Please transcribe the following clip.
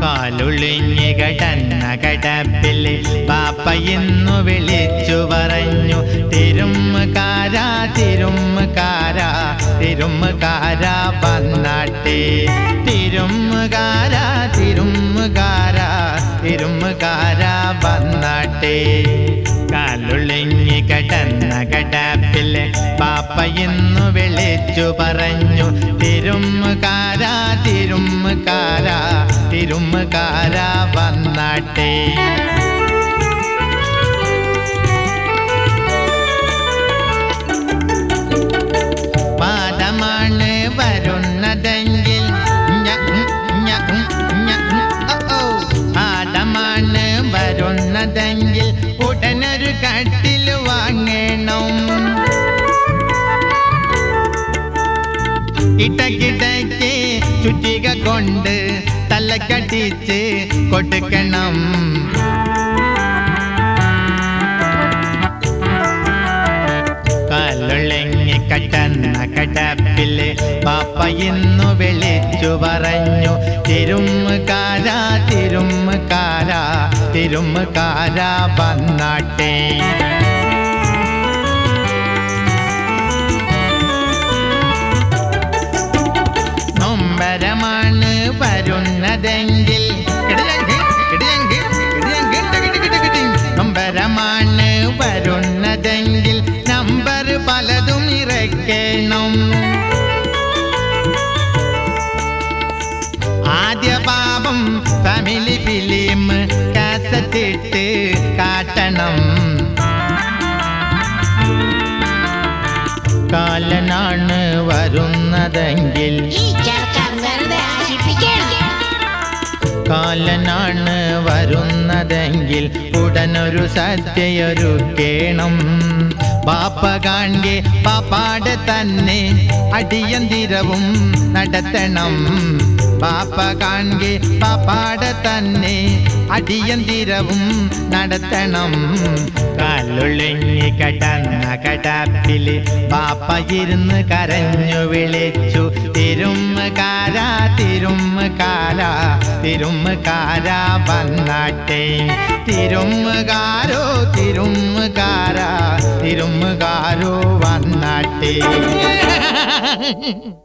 കാലുളിഞ്ഞ് കടന്ന കടപ്പിൽ പാപ്പയെന്നു വിളിച്ചു പറഞ്ഞു തിരുമുകാര തിരുമുകാര തിരുമുകാര വന്നാട്ടെ തിരുമുകാര തിരുമുകാര തിരുമുകാര വന്നാട്ടെ കാലുളിഞ്ഞ് കടന്ന കടപ്പിൽ പാപ്പയെന്നു വിളിച്ചു പറഞ്ഞു തിരുമുകാര തിരുമുകാര തിരുമുകാര വന്നാട്ടെ പാദമാണ് വരുന്നതെങ്കിൽ ഞ- ഞ- ഞ- ഓ, ഓ. പാദമാണ് വരുന്നതെങ്കിൽ ഉടനൊരു കട്ടിൽ വാങ്ങണം ഇടക്കിടയ്ക്ക് ചുറ്റിക കൊണ്ട് തലക്കടിച്ച് കൊടുക്കണം കാലുളങ്ങി കടന്ന കടപ്പില് പാപ്പ ഇന്നു വിളിച്ചു പറഞ്ഞു തിരുമുകാര തിരുമുകാര തിരുമുകാര വന്നാട്ടെ നൊമ്പരമാണ് വരുന്നതെങ്കിൽ കിടിയങ്ക്, കിടിയങ്ക്, കിടിയങ്ക്, ടകിടി, കിടി, കിടി. നൊമ്പരമാണ് വരുന്നതെങ്കിൽ നമ്പർ പലതും ഇറക്കണം ആദ്യ പാപം ഫാമിലി ഫിലിം കാസറ്റിട്ട് കാട്ടണം കാലനാണ് വരുന്നതെങ്കിൽ ഈ ചെറുക്കൻ വെറുതെ ആശിപ്പിക്കണം കാലനാണ് വരുന്നതെങ്കിൽ ഉടനൊരു സദ്യയൊരുക്കേണം പാപ്പ കാൺകെ പാപ്പാടെ തന്നെ അടിയന്തിരവും നടത്തണം പാപ്പ കാൺകെ പാപ്പാടെ തന്നെ അടിയന്തിരവും നടത്തണം കാലുളിങ്ങി കടന്ന കടപ്പില് പാപ്പ ഇരുന്ന് കരഞ്ഞു വിളിച്ചു തിരുമുകാര തിരുമുകാര തിരുമുകാര വന്നാട്ടെ തിരുമുകാരോ തിരുമുകാര തിരുമുകാരോ വന്നാട്ടെ